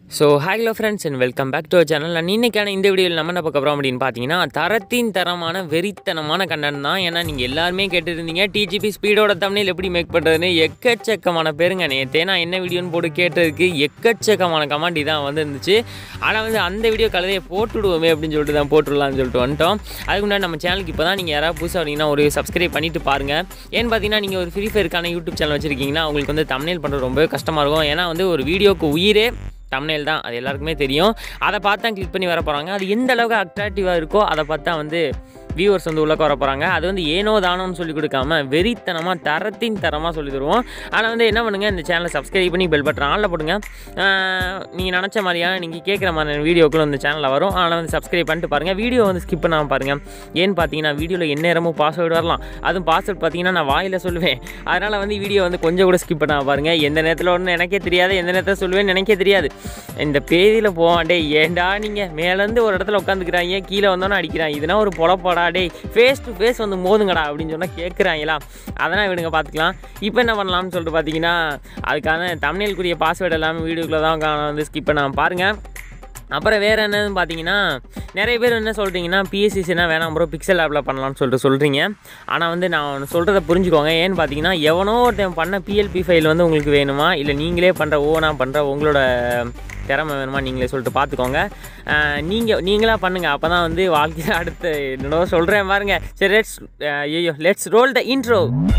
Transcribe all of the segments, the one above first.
So hello friends and welcome back to channel நான் இன்னைக்கான இந்த வீடியோவில் நம்ம என்ன பார்க்க போகிறோம் அப்படின்னு பார்த்தீங்கன்னா தரத்தின் தரமான வெறித்தனமான கண்டென்ட் தான் ஏன்னா நீங்கள் எல்லாருமே கேட்டுருந்தீங்க டிஜிபி ஸ்பீடோட தமிழில் எப்படி மேக் பண்ணுறதுன்னு எக்கச்சக்கமான பேருங்க நேற்றே நான் என்ன வீடியோன்னு போட்டு கேட்டதுக்கு எக்கச்சக்கமான கமாண்ட் இதான் வந்து இருந்துச்சு ஆனால் வந்து அந்த வீடியோ கலரையை போட்டுவிடுவோமே அப்படின்னு சொல்லிட்டு தான் போட்டுடலாம்னு சொல்லிட்டு வந்துட்டோம் அதுக்கு முன்னாடி நம்ம சேனலுக்கு இப்போ தான் நீங்கள் யாராவது புதுசாக வரீங்கன்னா ஒரு சப்ஸ்கிரைப் பண்ணிட்டு பாருங்கள் ஏன்னு பார்த்தீங்கன்னா நீங்கள் ஒரு ஃப்ரீ ஃபயருக்கான யூடியூப் சேனல் வச்சுருக்கீங்கன்னா உங்களுக்கு வந்து தமிழ் பண்ணுறது ரொம்பவே கஷ்டமாக இருக்கும் ஏன்னா வந்து ஒரு வீடியோக்கு உயிரே தம்னேல் தான் அது எல்லாருக்குமே தெரியும் அதை பார்த்து தான் கிளிக் பண்ணி வர போகிறாங்க அது எந்த அளவுக்கு அட்ராக்டிவாக இருக்கோ அதை பார்த்து தான் வந்து வியூவர்ஸ் வந்து உள்ளே வர போகிறாங்க அது வந்து ஏனோ தானோன்னு சொல்லி கொடுக்காம வெறித்தனமாக தரத்தின் தரமாக சொல்லி தருவோம் ஆனால் வந்து என்ன பண்ணுங்கள் இந்த சேனலை சப்ஸ்கிரைப் பண்ணி பெல் பட்டன் ஆளில் போடுங்க நீங்கள் நினச்ச மாதிரியான நீங்கள் கேட்குற மாதிரி வீடியோக்களும் இந்த சேனலில் வரும் ஆனால் வந்து சப்ஸ்கிரைப் பண்ணிட்டு பாருங்கள் வீடியோ வந்து ஸ்கிப் பண்ணாமல் பாருங்கள் ஏன்னு பார்த்தீங்கன்னா வீடியோவில் என்ன நேரமும் பாஸ்வேர்டு வரலாம் அதுவும் பாஸ்வேர்ட் பார்த்தீங்கன்னா நான் வாயில் சொல்லுவேன் அதனால் வந்து வீடியோ வந்து கொஞ்சம் கூட ஸ்கிப் பண்ணாமல் பாருங்கள் எந்த நேரத்தில் ஒன்று எனக்கே தெரியாது எந்த நேரத்தில் சொல்லுவேன் எனக்கே தெரியாது இந்த பேதியில் போவான் டே ஏன்டா நீங்கள் மேலேருந்து ஒரு இடத்துல உட்காந்துக்கிறாங்க கீழே வந்தோன்னே அடிக்கிறாங்க இதுனா ஒரு பொழப்பாடா டே ஃபேஸ் டு ஃபேஸ் வந்து மோதுங்கடா அப்படின்னு சொன்னால் கேட்குறாங்களா அதெல்லாம் விடுங்க பார்த்துக்கலாம் இப்போ என்ன பண்ணலாம்னு சொல்லிட்டு பார்த்தீங்கன்னா அதுக்கான தமிழ்க்குரிய பாஸ்வேர்டு எல்லாமே வீடியோக்குள்ளே தான் கா- வந்து ஸ்கிப் பண்ணாமல் பாருங்கள் அப்புறம் வேறு என்னன்னு பார்த்தீங்கன்னா நிறைய பேர் என்ன சொல்கிறீங்கன்னா பிஎஸ்சினா வேணாம் ப்ரோ பிக்சல் ஆப்பில் பண்ணலாம்னு சொல்லிட்டு சொல்கிறீங்க ஆனால் வந்து நான் சொல்கிறத புரிஞ்சுக்கோங்க ஏன்னு பார்த்தீங்கன்னா எவனோ ஒருத்தன் பண்ண பிஎல்பி ஃபைல் வந்து உங்களுக்கு வேணுமா இல்லை நீங்களே பண்ணுற ஓனாக பண்ணுற உங்களோட திறமை வேணுமா நீங்களே சொல்லிட்டு பார்த்துக்கோங்க நீங்கள் நீங்களாக பண்ணுங்கள் அப்போ தான் வந்து வாழ்க்கையில் அடுத்து என்னடோ சொல்கிறேன் பாருங்க சரி லெட்ஸ் ஐயோ let's roll the intro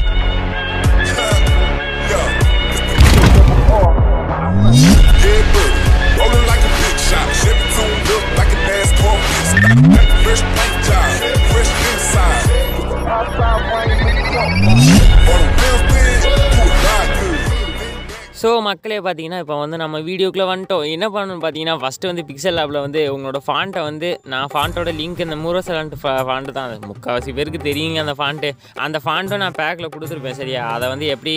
Yeah, buddy. Rolling like a big shot. Chevy tuned up like a NASCAR pit stop. Got the fresh paint job, fresh inside. On the rims big, do it ride good. So மக்களே பார்த்தீங்கன்னா இப்போ வந்து நம்ம வீடியோக்குள்ளே வந்துட்டோம் என்ன பண்ணணும்னு பார்த்தீங்கன்னா ஃபஸ்ட்டு வந்து பிக்சல் லேபில் வந்து உங்களோட ஃபாண்ட்டை வந்து நான் ஃபாண்ட்டோட லிங்க் இந்த மூரோசலான்ட் ஃபாண்ட்டு தான் அது முக்கால்வாசி பேருக்கு தெரியுங்க அந்த ஃபாண்ட்டு அந்த ஃபாண்ட்டும் நான் பேக்கில் கொடுத்துருப்பேன் சரியா அதை வந்து எப்படி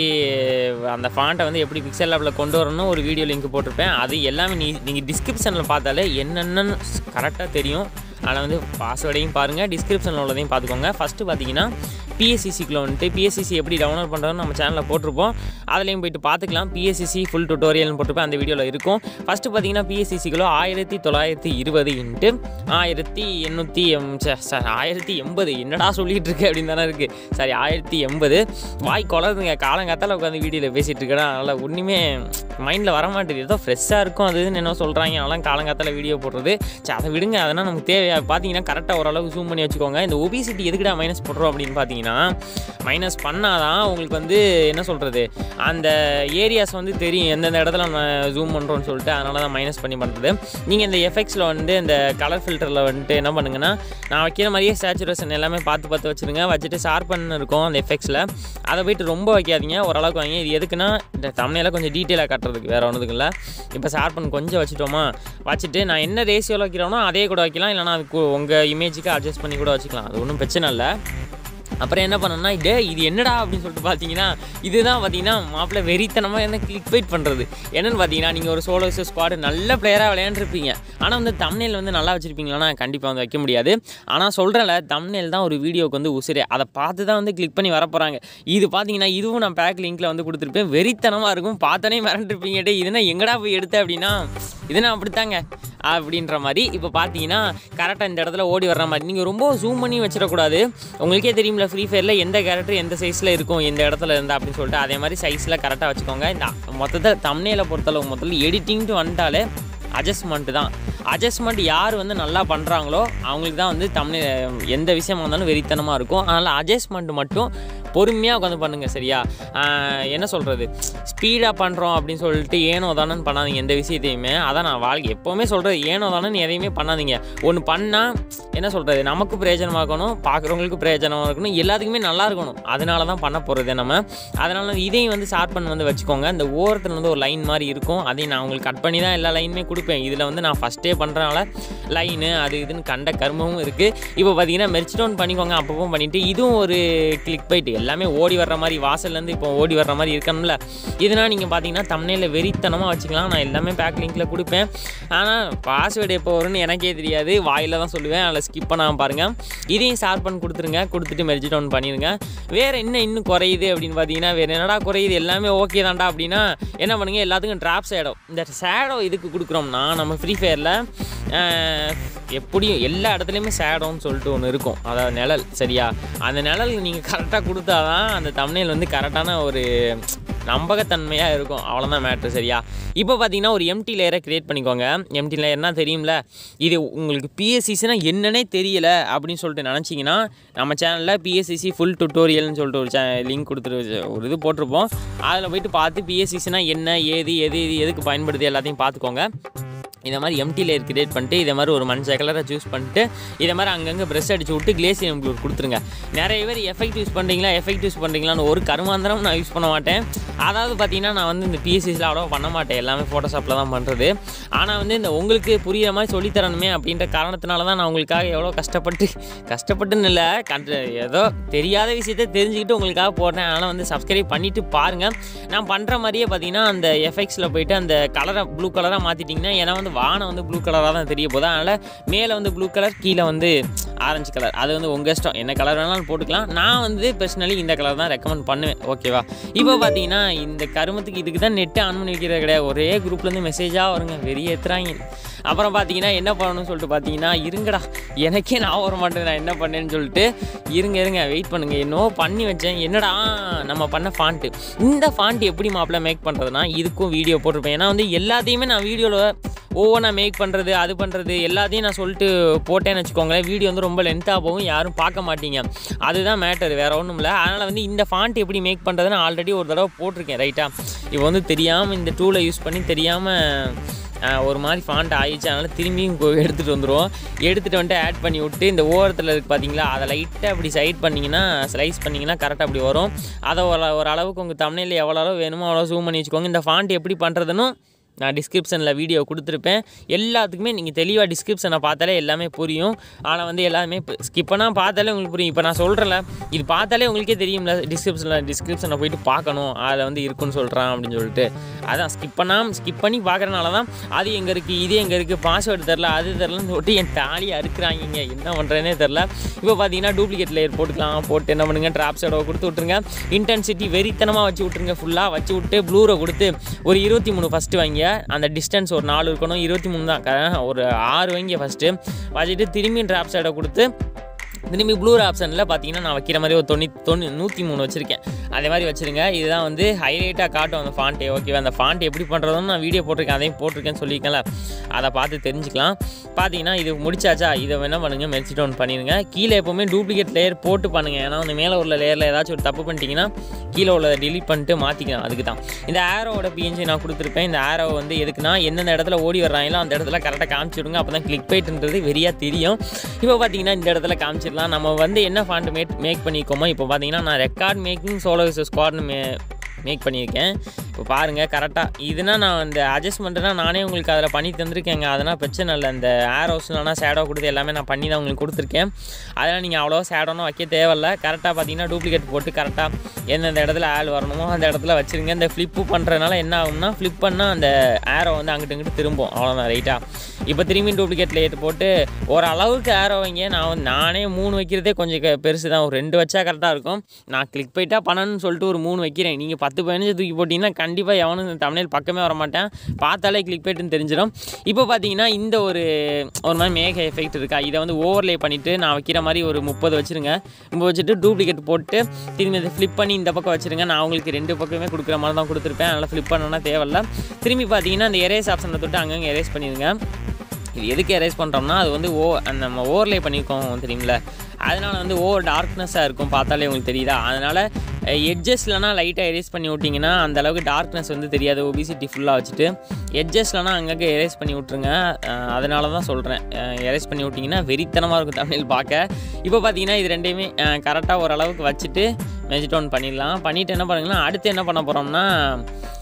அந்த ஃபாண்ட்டை வந்து எப்படி பிக்சல் லேபில் கொண்டு வரணும் ஒரு வீடியோ லிங்க் போட்டிருப்பேன் அது எல்லாமே நீ நீங்கள் டிஸ்கிரிப்ஷனில் பார்த்தாலே என்னென்னு கரெக்டாக தெரியும் ஆனால் வந்து பாஸ்வேர்டையும் பாருங்கள் டிஸ்கிரிப்ஷனில் உள்ளதையும் பார்த்துக்கோங்க ஃபஸ்ட்டு பார்த்தீங்கன்னா பிஎஸ்சிசிக்குள்ள வந்துட்டு பிஎஸ்சிசி எப்படி டவுன்லோட் பண்ணுறதுன்னு நம்ம சேனலில் போட்டிருப்போம் அதுலேயும் போயிட்டு பார்த்துக்கலாம் பிஎஸ்சிசி ஃபுல் டுட்டோரியல்னு போட்டிருப்பேன் அந்த வீடியோவில் இருக்கும் ஃபஸ்ட்டு பார்த்தீங்கன்னா பிஎஸ்சிசிக்குள்ள ஆயிரத்தி தொள்ளாயிரத்தி இருபது இன்ட்டு ஆயிரத்தி எண்ணூற்றி எம் சார் ஆயிரத்தி எண்பது என்னடா சொல்லிகிட்டு இருக்கு அப்படின்னு தானே இருக்குது சாரி ஆயிரத்தி எண்பது வாய் குளருதுங்க காலங்காத்தால உட்காந்து வீடியோவில் பேசிகிட்டு இருக்கேன் அதனால் ஒன்றுமே மைண்டில் வர மாட்டேங்குது ஏதோ ஃப்ரெஷ்ஷாக இருக்கும் அது இதுன்னு என்ன சொல்கிறாங்க அதெல்லாம் காலங்காத்தால வீடியோ போடுறது சரி அதை விடுங்க அதெல்லாம் நமக்கு தேவையா பார்த்தீங்கன்னா கரெக்டாக ஓரளவுக்கு ஜூம் பண்ணி வச்சுக்கோங்க இந்த ஒபிசிட்டி எதுக்குடா மைனஸ் போடுறோம் அப்படின்னு பார்த்தீங்கன்னா மைனஸ் பண்ணாதான் உங்களுக்கு வந்து என்ன சொல்கிறது அந்த ஏரியாஸ் வந்து தெரியும் எந்தெந்த இடத்துல நம்ம ஜூம் பண்ணுறோம்னு சொல்லிட்டு அதனால தான் மைனஸ் பண்ணி பண்ணுறது நீங்கள் இந்த எஃபெக்ட்ஸில் வந்து இந்த கலர் ஃபில்டரில் வந்துட்டு என்ன பண்ணுங்கன்னா நான் வைக்கிற மாதிரியே சேச்சுரேஷன் எல்லாமே பார்த்து பார்த்து வச்சுருங்க வச்சுட்டு ஷார்பன் இருக்கும் அந்த எஃபெக்ட்ஸில் அதை போயிட்டு ரொம்ப வைக்காதீங்க ஓரளவுக்கு வைங்க இது எதுக்குன்னா இந்த தமிழில் கொஞ்சம் டீட்டெயிலாக காட்டுறதுக்கு வேறு ஒன்றுதுக்கு இல்லை இப்போ ஷார்பன் கொஞ்சம் வச்சுட்டோமா வச்சுட்டு நான் என்ன ரேஷியோவில் வைக்கிறோனோ அதே கூட வைக்கலாம் இல்லைனா அதுக்கு உங்கள் இமேஜுக்கு அட்ஜஸ்ட் பண்ணி கூட வச்சுக்கலாம் அது ஒன்றும் பிரச்சனை இல்லை அப்புறம் என்ன பண்ணணும்னா டே இது என்னடா அப்படின்னு சொல்லிட்டு பார்த்தீங்கன்னா இதுதான் பார்த்தீங்கன்னா மாப்பிள்ளை வெறித்தனமாக என்ன கிளிக் வெயிட் பண்ணுறது என்னன்னு பார்த்தீங்கன்னா நீங்கள் ஒரு சோலோ ஸ்குவாடு நல்ல பிளேயராக விளையாண்டுருப்பீங்க ஆனால் வந்து தம்னேல் வந்து நல்லா வச்சுருப்பீங்களா கண்டிப்பாக வந்து வைக்க முடியாது ஆனால் சொல்கிறேன்ல தம்னேல் தான் ஒரு வீடியோக்கு வந்து உசிரே அதை பார்த்து தான் வந்து கிளிக் பண்ணி வர போகிறாங்க இது பார்த்தீங்கன்னா இதுவும் நான் பேக் லிங்க்கில் வந்து கொடுத்துருப்பேன் வெறித்தனமாக இருக்கும் பார்த்தோன்னே மிரண்டிருப்பீங்க டே இதுனா எங்கடா போய் எடுத்த அப்படின்னா இதுனா அப்படித்தாங்க அப்படின்ற மாதிரி இப்போ பார்த்தீங்கன்னா கரெக்டாக இந்த இடத்துல ஓடி வர்ற மாதிரி நீங்கள் ரொம்ப ஜூம் பண்ணி வச்சிடக்கூடாது உங்களுக்கே தெரியும்ல ஃப்ரீ ஃபயரில் எந்த கேரக்டர் எந்த சைஸில் இருக்கும் எந்த இடத்துல இருந்தா அப்படின்னு சொல்லிட்டு அதே மாதிரி சைஸில் கரெக்டாக வச்சுக்கோங்க இந்த மொத்தத்தில் தம்னேல பொறுத்தளவு முதல்ல எடிட்டிங்ட்டு வந்துட்டாலே அட்ஜஸ்ட்மெண்ட்டு தான் அட்ஜஸ்ட்மெண்ட் யார் வந்து நல்லா பண்ணுறாங்களோ அவங்களுக்கு தான் வந்து தமிழ் எந்த விஷயமா இருந்தாலும் வெறித்தனமாக இருக்கும் அதனால் அட்ஜஸ்ட்மெண்ட் மட்டும் பொறுமையாக உட்காந்து பண்ணுங்கள் சரியா ஆஹ் என்ன சொல்கிறது ஸ்பீடாக பண்ணுறோம் அப்படின்னு சொல்லிட்டு ஏனோ தானன்னு பண்ணாதீங்க எந்த விஷயத்தையுமே அதான் நான் வாழ்க்கை எப்போவுமே சொல்கிறது ஏனோ தானன்னு எதையுமே பண்ணாதீங்க ஒன்று பண்ணால் என்ன சொல்கிறது நமக்கு பிரயோஜனமாக இருக்கணும் பார்க்குறவங்களுக்கு பிரயோஜனமாக இருக்கணும் எல்லாத்துக்குமே நல்லா இருக்கணும் அதனால தான் பண்ண போகிறது நம்ம அதனால இதையும் வந்து ஷார்ட் பண்ணி வந்து வச்சுக்கோங்க இந்த ஓரத்தில் வந்து ஒரு லைன் மாதிரி இருக்கும் அதையும் நான் உங்களுக்கு கட் பண்ணி தான் எல்லா லைனுமே கொடுப்பேன் இதில் வந்து நான் ஃபஸ்ட்டே பண்ணுறனால லைனு அது இதுன்னு கண்ட கர்மமும் இருக்குது இப்போ பார்த்தீங்கன்னா மெர்ச் டவுன் பண்ணிக்கோங்க அப்பப்போ பண்ணிவிட்டு இதுவும் ஒரு கிளிக் போயிட்டு எல்லாமே ஓடி வர்ற மாதிரி வாசல்லேருந்து இப்போ ஓடி வர்ற மாதிரி இருக்கணும்ல இதனால் நீங்கள் பார்த்தீங்கன்னா தமிழில் வெறித்தனமாக வச்சுக்கலாம் நான் எல்லாமே பேக் லிங்க்கில் கொடுப்பேன் ஆனால் பாஸ்வேர்டு எப்போ வரும்னு எனக்கே தெரியாது வாயில் தான் சொல்லுவேன் அதில் ஸ்கிப் பண்ணாமல் பாருங்கள் இதையும் ஷேர் பண்ணி கொடுத்துருங்க கொடுத்துட்டு மெர்ஜி டவுன் பண்ணிடுங்க வேறு என்ன இன்னும் குறையுது அப்படின்னு பார்த்தீங்கன்னா வேறு என்னடா குறையுது எல்லாமே ஓகே தான்டா அப்படின்னா என்ன பண்ணுங்கள் எல்லாத்துக்கும் ட்ராப் சேடோ இந்த சேடோ இதுக்கு கொடுக்குறோம்னா நம்ம ஃப்ரீ ஃபயரில் எப்படியும் எல்லா இடத்துலையுமே சேடோன்னு சொல்லிட்டு ஒன்று இருக்கும் அதாவது நிழல் சரியா அந்த நிழல் நீங்கள் கரெக்டாக கொடுத்தா தான் அந்த தமிழில் வந்து கரெக்டான ஒரு நம்பகத்தன்மையாக இருக்கும் அவ்வளோதான் மேட்ரு சரியா இப்போ பார்த்தீங்கன்னா ஒரு எம்டி லேயரை க்ரியேட் பண்ணிக்கோங்க எம்டி லேயர்னா தெரியும்ல இது உங்களுக்கு பிஎஸ்சிஸ்னா என்னன்னே தெரியல அப்படின்னு சொல்லிட்டு நினச்சிங்கன்னா நம்ம சேனலில் பிஎஸ்சிசி ஃபுல் டுட்டோரியல்னு சொல்லிட்டு ஒரு சே லிங்க் கொடுத்துரு ஒரு இது போட்டிருப்போம் அதில் போயிட்டு பார்த்து பிஎஸ்சிஸ்னா என்ன ஏது எது இது எதுக்கு பயன்படுது எல்லாத்தையும் பார்த்துக்கோங்க இதை மாதிரி எம்டி லேயர் கிரியேட் பண்ணிட்டு இதை மாதிரி ஒரு மஞ்சள் கலரை சூஸ் பண்ணிட்டு இதை மாதிரி அங்கங்கே ப்ரெஷ் அடிச்சு விட்டு கிளேசியம் ப்ளூ கொடுத்துருங்க நிறைய பேர் எஃபெக்ட் யூஸ் பண்ணுறீங்களா எஃபெக்ட் யூஸ் பண்ணுறீங்களான்னு ஒரு கருமாந்திரம் நான் யூஸ் பண்ண மாட்டேன் அதாவது பார்த்தீங்கன்னா நான் வந்து இந்த பிஎஸ்சிஸில் அவ்வளோ பண்ண மாட்டேன் எல்லாமே ஃபோட்டோஷாப்பில் தான் பண்ணுறது ஆனால் வந்து இந்த உங்களுக்கு புரியிற மாதிரி சொல்லித்தரணுமே அப்படின்ற காரணத்தினால தான் நான் உங்களுக்காக எவ்வளோ கஷ்டப்பட்டு கஷ்டப்பட்டுன்னு இல்லை கண்டு ஏதோ தெரியாத விஷயத்த தெரிஞ்சுக்கிட்டு உங்களுக்காக போடுறேன் ஆனால் வந்து சப்ஸ்கிரைப் பண்ணிவிட்டு பாருங்கள் நான் பண்ணுற மாதிரியே பார்த்தீங்கன்னா அந்த எஃபெக்ட்ஸில் போயிட்டு அந்த கலரை ப்ளூ கலராக மாற்றிட்டிங்கன்னா ஏன்னா வந்து வானம் வந்து ப்ளூ கலராக தான் தெரிய போகுது அதனால் மேலே வந்து ப்ளூ கலர் கீழே வந்து ஆரஞ்சு கலர் அது வந்து உங்கள் இஷ்டம் என்ன கலர் வேணாலும் போட்டுக்கலாம் நான் வந்து பர்சனலி இந்த கலர் தான் ரெக்கமெண்ட் பண்ணுவேன் ஓகேவா இப்போ பார்த்தீங்கன்னா இந்த கருமத்துக்கு இதுக்கு தான் நெட்டு ஆன் பண்ணி வைக்கிறது கிடையாது ஒரே குரூப்லேருந்து மெசேஜாக வருங்க வெறிய ஏற்றுறாங்க அப்புறம் பார்த்தீங்கன்னா என்ன பண்ணணும்னு சொல்லிட்டு பார்த்தீங்கன்னா இருங்கடா எனக்கே நான் வர மாட்டேன் நான் என்ன பண்ணேன்னு சொல்லிட்டு இருங்க இருங்க வெயிட் பண்ணுங்க என்னோ பண்ணி வச்சேன் என்னடா நம்ம பண்ண ஃபாண்ட்டு இந்த ஃபாண்ட் எப்படி மாப்பிள்ள மேக் பண்ணுறதுனா இதுக்கும் வீடியோ போட்டிருப்பேன் ஏன்னா வந்து எல்லாத்தையுமே நான் வீடியோவில் ஒவ்வொன்றா மேக் பண்ணுறது அது பண்ணுறது எல்லாத்தையும் நான் சொல்லிட்டு போட்டேன்னு வச்சுக்கோங்களேன் வீடியோ வந்து ரொம்ப லென்த்தாக போகும் யாரும் பார்க்க மாட்டீங்க அதுதான் மேட்டர் வேறு ஒன்றும் இல்லை அதனால் வந்து இந்த ஃபாண்ட் எப்படி மேக் பண்ணுறதுன்னு ஆல்ரெடி ஒரு தடவை போட்டிருக்கேன் ரைட்டாக இப்போ வந்து தெரியாமல் இந்த டூலை யூஸ் பண்ணி தெரியாமல் ஒரு மாதிரி ஃபாண்ட் ஆயிடுச்சு அதனால் திரும்பியும் எடுத்துகிட்டு வந்துடுவோம் எடுத்துகிட்டு வந்துட்டு ஆட் பண்ணி விட்டு இந்த ஓரத்தில் இருக்குது பார்த்தீங்களா அதை லைட்டாக அப்படி சைட் பண்ணிங்கன்னா ஸ்லைஸ் பண்ணிங்கன்னா கரெக்டாக அப்படி வரும் அதை ஒரு ஒரு அளவுக்கு உங்கள் தமிழில் எவ்வளோ அளவு வேணுமோ அவ்வளோ ஜூம் பண்ணி வச்சுக்கோங்க இந்த ஃபாண்ட் எப்படி பண்ணுறதுன்னு நான் டிஸ்கிரிப்ஷனில் வீடியோ கொடுத்துருப்பேன் எல்லாத்துக்குமே நீங்கள் தெளிவாக டிஸ்கிரிப்ஷனை பார்த்தாலே எல்லாமே புரியும் ஆனால் வந்து எல்லாமே ஸ்கிப் பண்ணால் பார்த்தாலே உங்களுக்கு புரியும் இப்போ நான் சொல்கிறேன்ல இது பார்த்தாலே உங்களுக்கே தெரியும்ல டிஸ்கிரிப்ஷனில் டிஸ்கிரிப்ஷனில் போயிட்டு பார்க்கணும் அதில் வந்து இருக்குன்னு சொல்கிறான் அப்படின்னு சொல்லிட்டு அதான் ஸ்கிப் பண்ணாமல் ஸ்கிப் பண்ணி பார்க்குறனால தான் அது எங்கே இருக்குது இது எங்கே இருக்குது பாஸ்வேர்டு தெரில அது தெரிலன்னு சொல்லிட்டு என் தாலியாக இருக்கிறாங்க என்ன பண்ணுறேனே தெரில இப்போ பார்த்தீங்கன்னா டூப்ளிகேட் லேயர் போட்டுக்கலாம் போட்டு என்ன பண்ணுங்க ட்ராப் ஷேடோ கொடுத்து விட்ருங்க இன்டென்சிட்டி வெறித்தனமாக வச்சு விட்ருங்க ஃபுல்லாக வச்சு விட்டு ப்ளூரை கொடுத்து ஒரு இருபத்தி மூணு ஃபஸ்ட்டு வாங்க அந்த டிஸ்டன்ஸ் ஒரு நாலு இருக்கணும் இருபத்தி மூணு தான் க- ஒரு ஆறு வைங்க ஃபஸ்ட்டு வச்சுட்டு திரும்பி ட்ராப் சைடை கொடுத்து திரும்பி ப்ளூ ஆப்ஷனில் பார்த்தீங்கன்னா நான் வைக்கிற மாதிரி ஒரு தொண்ணூ தொண்ணூ நூற்றி மூணு வச்சுருக்கேன் அதே மாதிரி வச்சுருங்க இதுதான் வந்து ஹைலைட்டாக காட்டும் அந்த ஃபாண்ட்டே ஓகேவா அந்த ஃபாண்ட் எப்படி பண்ணுறதுன்னு நான் வீடியோ போட்டிருக்கேன் அதையும் போட்டிருக்கேன்னு சொல்லியிருக்கேன்ல அதை பார்த்து தெரிஞ்சுக்கலாம் பார்த்தீங்கன்னா இது முடிச்சாச்சா இதை என்ன பண்ணுங்கள் மெர்ச்சி டவுன் பண்ணிடுங்க கீழே எப்போவுமே டூப்ளிகேட் லேயர் போட்டு பண்ணுங்கள் ஏன்னா வந்து மேலே உள்ள லேயரில் ஏதாச்சும் ஒரு தப்பு பண்ணிட்டீங்கன்னா கீழே உள்ளதை delete பண்ணிட்டு மாற்றிக்கலாம் அதுக்கு தான் இந்த ஆரோவோட பிஎன்ஜி நான் கொடுத்துருப்பேன் இந்த ஆரோ வந்து எதுக்குன்னா எந்தெந்த இடத்துல ஓடி வர்றாங்களோ அந்த இடத்துல கரெக்டாக காமிச்சு விடுங்க அப்போ தான் கிளிக் போயிட்டுன்றது வெறியாக தெரியும் இப்போ பார்த்தீங்கன்னா இந்த இடத்துல காமிச்சிடலாம் நம்ம வந்து என்ன ஃபாண்ட் மேக் மேக் பண்ணிக்கோமோ இப்போ பார்த்தீங்கன்னா நான் ரெக்கார்ட் மேக்கிங் சோலோ ஸ்குவாட்னு மே மேக் பண்ணியிருக்கேன் இப்போ பாருங்கள் கரெக்டாக இதுனா நான் இந்த அட்ஜஸ்ட்மெண்ட்டுனா நானே உங்களுக்கு அதில் பண்ணி தந்திருக்கேங்க அதனால் பிரச்சனை இல்லை இந்த ஆரோஸ்லாம் சேடோ கொடுத்து எல்லாமே நான் பண்ணி தான் உங்களுக்கு கொடுத்துருக்கேன் அதனால் நீங்கள் அவ்வளோ சேடோன்னு வைக்க தேவையில்ல கரெக்டாக பார்த்தீங்கன்னா டூப்ளிகேட் போட்டு கரெக்டாக எந்தெந்த இடத்துல ஆள் வரணுமோ அந்த இடத்துல வச்சுருங்க இந்த ஃப்ளிப்பு பண்ணுறதுனால என்ன ஆகும்னா ஃப்ளிப் பண்ணால் அந்த ஆரோ வந்து அங்கிட்டு இங்கிட்டு திரும்பும் அவ்வளோதான் ரைட்டாக இப்போ திரும்பி டூப்ளிகேட் லேயர் போட்டு ஓரளவுக்கு ஆரோ வைங்க நான் வந்து நானே மூணு வைக்கிறதே கொஞ்சம் க- பெருசு தான் ஒரு ரெண்டு வச்சா கரெக்டாக இருக்கும் நான் கிளிக் போயிட்டா பண்ணணும்னு சொல்லிட்டு ஒரு மூணு வைக்கிறேன் நீங்கள் பத்து பதினஞ்சு தூக்கி போட்டிங்கன்னா கண்டிப்பாக எவனும் இந்த தமிழ் பக்கமே வர மாட்டேன் பார்த்தாலே கிளிக் போயிட்டுன்னு தெரிஞ்சிடும் இப்போ பார்த்தீங்கன்னா இந்த ஒரு ஒரு மாதிரி மேக எஃபெக்ட் இருக்கா இதை வந்து ஓவர்லே பண்ணிவிட்டு நான் வைக்கிற மாதிரி ஒரு முப்பது வச்சுருங்க முப்பது வச்சுட்டு டூப்ளிகேட் போட்டு திரும்பி அதை ஃப்ளிப் பண்ணி இந்த பக்கம் வச்சுருங்க நான் உங்களுக்கு ரெண்டு பக்கமே கொடுக்குற மாதிரி தான் கொடுத்துருப்பேன் அதனால் ஃப்ளிப் பண்ணணும்னா தேவையில்ல திரும்பி பார்த்தீங்கன்னா அந்த எரேஸ் ஆப்ஷனை தொட்டு அங்கங்கே எரேஸ் பண்ணிடுங்க இது எதுக்கு எரேஸ் பண்ணுறோம்னா அது வந்து ஓ அந்த நம்ம ஓவர்லே பண்ணியிருக்கோம் தெரியுங்களா அதனால் வந்து ஓவர் டார்க்னஸ்ஸாக இருக்கும் பார்த்தாலே உங்களுக்கு தெரியுதா அதனால் எட்ஜஸ்லனா லைட்டாக எரேஸ் பண்ணி விட்டிங்கன்னா அந்த அளவுக்கு டார்க்னஸ் வந்து தெரியாது ஒபிசிட்டி ஃபுல்லாக வச்சுட்டு எட்ஜஸ்லனா அங்கங்கே எரேஸ் பண்ணி விட்ருங்க அஹ் அதனால தான் சொல்கிறேன் எரேஸ் பண்ணி விட்டிங்கன்னா வெறித்தனமாக இருக்கும் தமிழ் பார்க்க இப்போ பார்த்தீங்கன்னா இது ரெண்டையுமே கரெக்டாக ஓரளவுக்கு வச்சுட்டு மெஜிடவுன் பண்ணிடலாம் பண்ணிவிட்டு என்ன பண்ணுங்கன்னா அடுத்து என்ன பண்ண போகிறோம்னா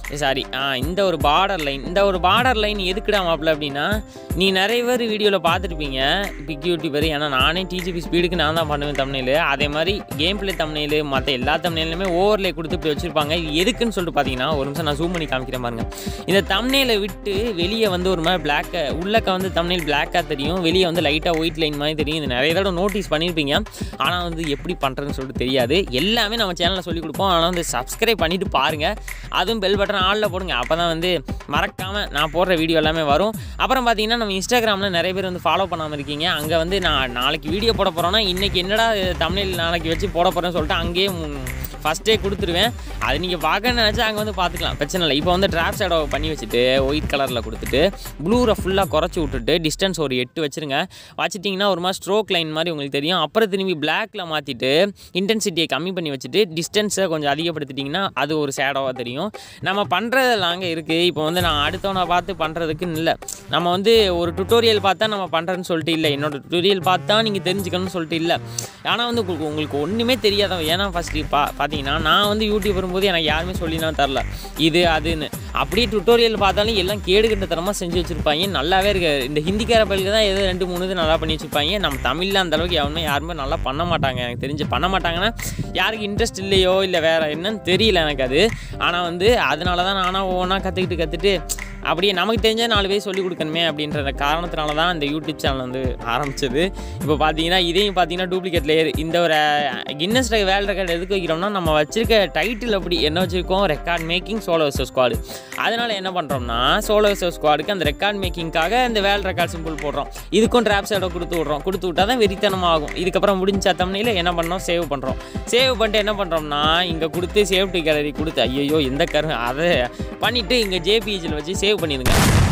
சாரி ஆ இந்த ஒரு பார்டர் லைன் இந்த ஒரு பார்டர் லைன் எதுக்குடா மாப்பிள்ள அப்படின்னா நீ நிறைய பேர் வீடியோவில் பார்த்துருப்பீங்க பிக் யூடியூபர் ஏன்னா நானே டிஜிபி ஸ்பீடுக்கு நான் தான் பண்ணுவேன் தமிழில் அதே மாதிரி கேம் பிளே தமிழில் மற்ற எல்லா தமிழ்லையுமே ஓவர்லே கொடுத்து இப்படி வச்சுருப்பாங்க இது எதுக்குன்னு சொல்லிட்டு பார்த்தீங்கன்னா ஒரு நிமிஷம் நான் ஜூம் பண்ணி காமிக்கிறேன் பாருங்க இந்த தமிழில் விட்டு வெளியே வந்து ஒரு மாதிரி பிளாக்க உள்ளக்க வந்து தமிழ் பிளாக்காக தெரியும் வெளியே வந்து லைட்டாக ஒயிட் லைன் மாதிரி தெரியும் இது நிறைய தடவை நோட்டீஸ் பண்ணியிருப்பீங்க ஆனால் வந்து எப்படி பண்ணுறதுன்னு சொல்லிட்டு தெரியாது எல்லாமே நம்ம சேனலில் சொல்லிக் கொடுப்போம் ஆனால் வந்து சப்ஸ்கிரைப் பண்ணிவிட்டு பாருங்கள் அதுவும் பெல் பட்டன் ஆளில் போடுங்க அப்போ தான் வந்து மறக்காமல் நான் போடுற வீடியோ எல்லாமே வரும் அப்புறம் பார்த்தீங்கன்னா நம்ம இன்ஸ்டாகிராமில் நிறைய பேர் வந்து ஃபாலோ பண்ணாமல் இருக்கீங்க அங்கே வந்து நான் நாளைக்கு வீடியோ போட போகிறோன்னா இன்றைக்கி என்னடா இது தமிழ் நாளைக்கு வச்சு போட போகிறேன்னு சொல்லிட்டு அங்கேயே ஃபஸ்ட்டே கொடுத்துருவேன் அது நீங்கள் பார்க்கணும்னு நினச்சா அங்கே வந்து பார்த்துக்கலாம் பிரச்சனை இல்லை இப்போ வந்து ட்ராப் ஷேடோ பண்ணி வச்சுட்டு ஒயிட் கலரில் கொடுத்துட்டு ப்ளூரை ஃபுல்லாக குறைச்சி விட்டுட்டு டிஸ்டன்ஸ் ஒரு எட்டு வச்சுருங்க வச்சுட்டிங்கன்னா ஒரு மாதிரி ஸ்ட்ரோக் லைன் மாதிரி உங்களுக்கு தெரியும் அப்புறம் திரும்பி பிளாக்ல மாற்றிட்டு இன்டென்சிட்டியை கம்மி பண்ணி வச்சுட்டு டிஸ்டன்ஸை கொஞ்சம் அதிகப்படுத்திட்டிங்கன்னா அது ஒரு ஷேடோவாக தெரியும் நம்ம பண்ணுறதெல்லாம் அங்கே இருக்குது இப்போ வந்து நான் அடுத்தவனை பார்த்து பண்ணுறதுக்குன்னு இல்லை நம்ம வந்து ஒரு டுட்டோரியல் பார்த்தா நம்ம பண்ணுறேன்னு சொல்லிட்டு இல்லை என்னோட டுட்டோரியல் பார்த்தா நீங்கள் தெரிஞ்சுக்கணும்னு சொல்லிட்டு இல்லை ஆனால் வந்து உங்களுக்கு உங்களுக்கு ஒன்றுமே தெரியாதவன் ஏன்னா ஃபஸ்ட்டு பா பார்த்தீங்கன்னா நான் வந்து யூடியூப் வரும்போது எனக்கு யாருமே சொல்லி நான் தரல இது அதுன்னு அப்படியே டுட்டோரியல் பார்த்தாலும் எல்லாம் கேடுகட்ட தரமாக செஞ்சு வச்சுருப்பாங்க நல்லாவே இருக்கு இந்த ஹிந்திக்கார பயிலுக்கு தான் ஏதோ ரெண்டு மூணு இது நல்லா பண்ணி வச்சுருப்பாங்க நம்ம தமிழில் அந்த அளவுக்கு யாருமே யாருமே நல்லா பண்ண மாட்டாங்க எனக்கு தெரிஞ்சு பண்ண மாட்டாங்கன்னா யாருக்கு இன்ட்ரெஸ்ட் இல்லையோ இல்லை வேறு என்னன்னு தெரியல எனக்கு அது ஆனால் வந்து அதனால தான் நானாக ஒவ்வொன்றா கற்றுக்கிட்டு கற்றுட்டு அப்படியே நமக்கு தெரிஞ்ச நாலு பேர் சொல்லிக் கொடுக்கணுமே அப்படின்ற காரணத்தினால தான் இந்த யூடியூப் சேனல் வந்து ஆரம்பிச்சது இப்போ பார்த்தீங்கன்னா இதையும் பார்த்தீங்கன்னா டூப்ளிகேட் லேயர் இந்த ஒரு கின்னஸ் வேர்ல்ட் ரெக்கார்ட் எதுக்கு வைக்கிறோம்னா நம்ம வச்சிருக்க டைட்டில் அப்படி என்ன வச்சுருக்கோம் record making solo versus squad அதனால் என்ன பண்ணுறோம்னா சோலோ வர்சஸ் ஸ்குவாடுக்கு அந்த ரெக்கார்ட் மேக்கிங்காக இந்த வேர்ல்ட் ரெக்கார்ட் சிம்பிள் போடுறோம் இதுக்கும் ட்ராப் சைடோ கொடுத்து விட்றோம் கொடுத்து விட்டா தான் வெறித்தனம் ஆகும் இதுக்கப்புறம் முடிஞ்ச தமிழில் என்ன பண்ணோம் சேவ் பண்ணுறோம் சேவ் பண்ணிட்டு என்ன பண்ணுறோம்னா இங்கே கொடுத்து சேவ் டு கேலரி கொடுத்து ஐயோ எந்த கரு அதை பண்ணிவிட்டு இங்கே ஜேபிஹெச்சில் வச்சு சேவ் பண்ணிடுங்க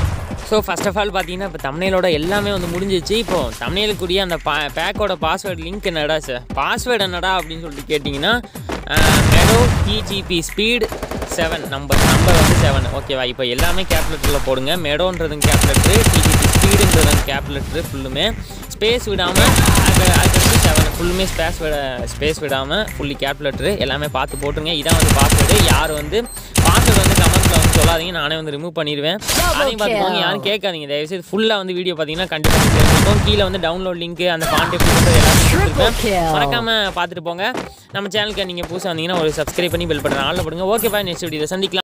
ஸோ ஃபர்ஸ்ட் ஆஃப் ஆல் பார்த்தீங்கன்னா இப்போ தமிழோட எல்லாமே வந்து முடிஞ்சிச்சு இப்போ தமிழுக்குரிய அந்த பா பேக்கோட பாஸ்வேர்டு லிங்க் என்னடா சார் பாஸ்வேர்டு என்னடா அப்படின்னு சொல்லிட்டு கேட்டிங்கன்னா மெடோ DGP speed seven number number வந்து செவன் ஓகேவா இப்போ எல்லாமே கேப்லெட்டரில் போடுங்க மெடோன்றதும் கேப்லெட்ரு டிஜிபி ஸ்பீடுன்றது கேப்லெட்ரு ஃபுல்லுமே ஸ்பேஸ் விடாமல் அதுக்கு அதுக்கடுத்து செவன் ஃபுல்லுமே ஸ்பேஸ் விட ஸ்பேஸ் விடாமல் ஃபுல்லி கேப்லெட்ரு எல்லாமே பார்த்து போட்டுருங்க இதான் வந்து பாஸ்வேர்டு யார் வந்து பாஸ்வேர்டு வந்து கமெண்ட்டில் வந்து சொல்லாதீங்க நானே வந்து ரிமூவ் பண்ணிடுவேன் அதையும் பார்த்துக்கோங்க யாரும் கேட்காதீங்க தயவுசெய்து ஃபுல்லாக வந்து வீடியோ பார்த்தீங்கன்னா கண்டிப்பாக தெரிஞ்சுக்கும் கீழே வந்து டவுன்லோட் லிங்க் அந்த பாண்ட் எப்படி பண்ணுறது எல்லாமே கொடுத்துருப்பேன் மறக்காமல் பார்த்துட்டு போங்க நம்ம சேனலுக்கு நீங்கள் புதுசாக வந்தீங்கன்னா ஒரு சப்ஸ்கிரைப் பண்ணி பெல் பட்டன் ஆளில் போடுங்க ஓகே பாய் நெக்ஸ்ட் வீடியோ சந்திக்கலாம்